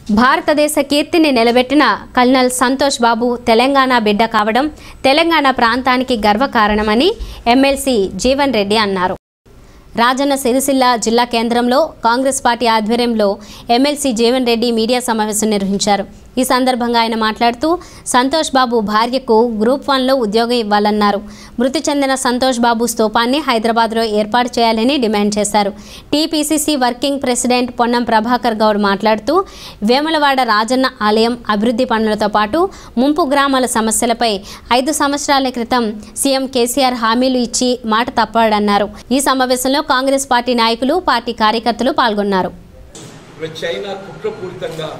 భారతదేశ కీర్తిని నిలబెట్టిన కల్నల్ సంతోష్ బాబు తెలంగాణ బిడ్డ కావడం తెలంగాణ ప్రాంతానికి గర్వకారణమని ఎమ్మెల్సీ జీవన్ రెడ్డి అన్నారు రాజన్న సిరిసిల్ల జిల్లా కేంద్రంలో కాంగ్రెస్ పార్టీ ఆధ్వర్యంలో ఎమ్మెల్సీ జీవన్ రెడ్డి మీడియా సమావేశం నిర్వహించారు ఈ సందర్భంగా ఆయన మాట్లాడుతూ సంతోష్ బాబు భార్యకు గ్రూప్ వన్లో ఉద్యోగం ఇవ్వాలన్నారు మృతి చెందిన సంతోష్ బాబు స్తూపాన్ని హైదరాబాద్లో ఏర్పాటు చేయాలని డిమాండ్ చేశారు TPCC working president Ponnam Prabhakar Goud మాట్లాడుతూ వేములవాడ రాజన్న ఆలయం అభివృద్ధి పనులతో పాటు ముంపు గ్రామాల సమస్యలపై ఐదు సంవత్సరాల క్రితం సీఎం కేసీఆర్ హామీలు ఇచ్చి మాట తప్పాడన్నారు ఈ సమావేశంలో కాంగ్రెస్ పార్టీ నాయకులు పార్టీ కార్యకర్తలు పాల్గొన్నారు ఇప్పుడు చైనా కుట్రపూరితంగా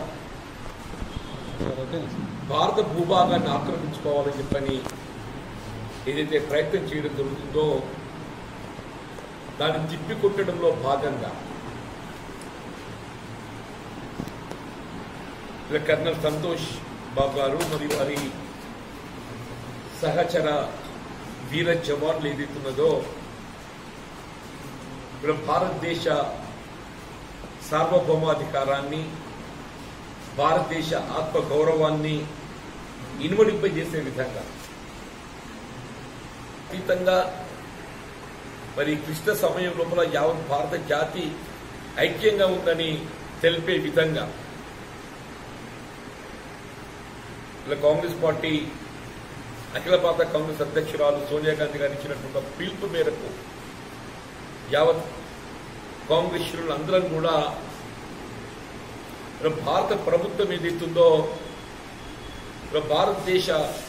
భారత భూభాగాన్ని ఆక్రమించుకోవాలని చెప్పని ఏదైతే ప్రయత్నం చేయడం జరుగుతుందో దాన్ని తిప్పి కొట్టడంలో భాగంగా ఇలా కర్నల్ సంతోష్ బాబు గారు మరియు వారి సహచర వీర జవాన్లు ఏదైతున్నదో ఇప్పుడు భారతదేశ సార్వభౌమాధికారాన్ని భారతదేశ ఆత్మ గౌరవాన్ని ఇనుమడింపజేసే విధంగా అతీతంగా మరి క్లిష్ట సమయం లోపల యావత్ భారత జాతి ఐక్యంగా ఉందని తెలిపే విధంగా ఇలా కాంగ్రెస్ పార్టీ అఖిల భారత కాంగ్రెస్ అధ్యక్షురాలు సోనియా గాంధీ గారు ఇచ్చినటువంటి పిలుపు మేరకు యావత్ కాంగ్రెస్ అందరం కూడా మరి భారత ప్రభుత్వం ఏదైతుందో మరి భారతదేశ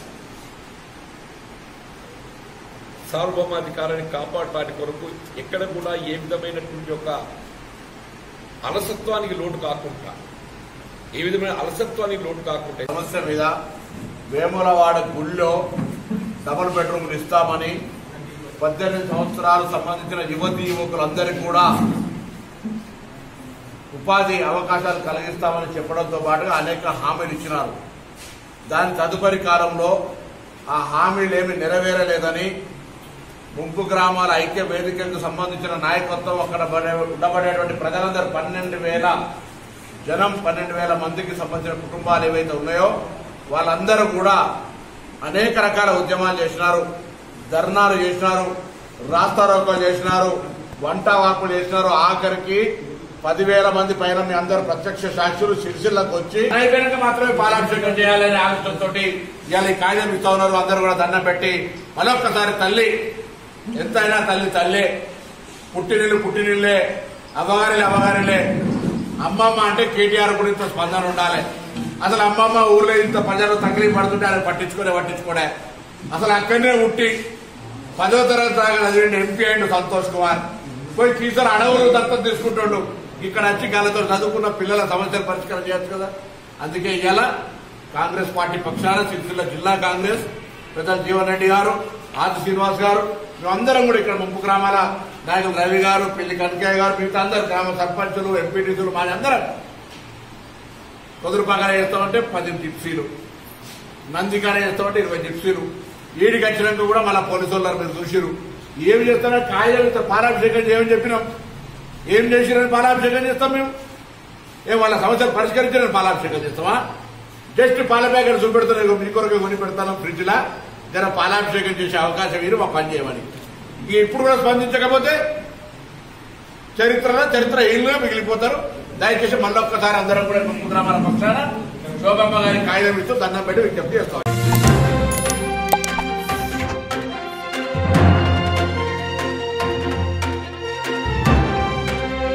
సార్వభౌమాధికారాన్ని కాపాడటానికి కొరకు ఎక్కడ కూడా ఏ విధమైనటువంటి ఒక అలసత్వానికి లోటు కాకుండా ఏ విధమైన అలసత్వానికి లోటు కాకుండా సమస్య మీద వేములవాడ గుళ్ళో డబుల్ బెడ్రూమ్లు ఇస్తామని పద్దెనిమిది సంవత్సరాలు సంబంధించిన యువతి యువకులందరికీ కూడా ఉపాధి అవకాశాలు కలిగిస్తామని చెప్పడంతో పాటుగా అనేక హామీలు ఇచ్చినారు దాని తదుపరి కాలంలో ఆ హామీలు ఏమి నెరవేరలేదని ముంపు గ్రామాల ఐక్య వేదికకు సంబంధించిన నాయకత్వం అక్కడ బడే- ఉండబడేటువంటి ప్రజలందరూ పన్నెండు వేల జనం పన్నెండు వేల మందికి సంబంధించిన కుటుంబాలు ఏవైతే ఉన్నాయో వాళ్ళందరూ కూడా అనేక రకాల ఉద్యమాలు చేసినారు ధర్నాలు చేసినారు రాస్తారోకలు చేసినారు వంట వాకులు చేసినారు ఆఖరికి పదివేల మంది పైన మీ అందరూ ప్రత్యక్ష సాక్షులు సిరిసిల్లకు వచ్చి అయిపోయినాక మాత్రమే పాలాభిషేకం చేయాలనే ఆలోచనతో ఇవాళ ఈ కాగితం ఇస్తా ఉన్నారు అందరూ కూడా దండం పెట్టి మరొక్కసారి తల్లి ఎంతైనా తల్లి తల్లే పుట్టినీళ్ళు పుట్టినీళ్ళే అమ్మగారిలే అమ్మగారిలే అమ్మమ్మ అంటే కేటీఆర్ గురించి స్పందన ఉండాలి అసలు అమ్మమ్మ ఊర్లో ఇంత ప్రజలు తక్లీఫ్ పడుతుంటే ఆయన పట్టించుకునే పట్టించుకోడే అసలు అక్కడనే ఉట్టి పదో తరగతి దాకా చదివిండి ఎంపీ అయిండు సంతోష్ కుమార్ పోయి టీచర్ అడవులు దత్తత తీసుకుంటాడు ఇక్కడ వచ్చి గాలతో చదువుకున్న పిల్లల సమస్యలు పరిష్కారం చేయొచ్చు కదా అందుకే ఇలా కాంగ్రెస్ పార్టీ పక్షాన సిరిసిల్ల జిల్లా కాంగ్రెస్ పెద్ద జీవన్ రెడ్డి గారు ఆది శ్రీనివాస్ గారు మేమందరం కూడా ఇక్కడ ముంపు గ్రామాల నాయకులు రవి గారు పెళ్లి కనకయ్య గారు మిగతా అందరు గ్రామ సర్పంచులు ఎంపీటీసులు మా అందరం కుదురుపాకాలు చేస్తామంటే పది జిప్సీలు నందికాన చేస్తామంటే ఇరవై జిప్సీలు ఈడికి వచ్చినాక కూడా మళ్ళీ పోలీసు వాళ్ళు మీరు చూసిరు ఏమి చేస్తారో కాయలు ఇస్తారు, పాలాభిషేకం చేయమని చెప్పినాం ఏం చేసిరని పాలాభిషేకం చేస్తాం మేము ఏ వాళ్ళ సమస్యలు పరిష్కరించారని పాలాభిషేకం చేస్తామా జస్ట్ పాల ప్యాకెట్ చూపెడుతున్నాయి మీ కొరకు కొని పెడతాను ఫ్రిడ్జ్ లా జర పాలాభిషేకం చేసే అవకాశం మీరు మా పని చేయమని ఇక ఇప్పుడు కూడా స్పందించకపోతే చరిత్రలో చరిత్ర ఏళ్ళుగా మిగిలిపోతారు దయచేసి మళ్ళొక్కసారి అందరం కూడా ముందు గ్రామాల పక్షాన శోభమ్మ గారి కాగితం ఇస్తూ దండం పెట్టి విజ్ఞప్తి చేస్తాం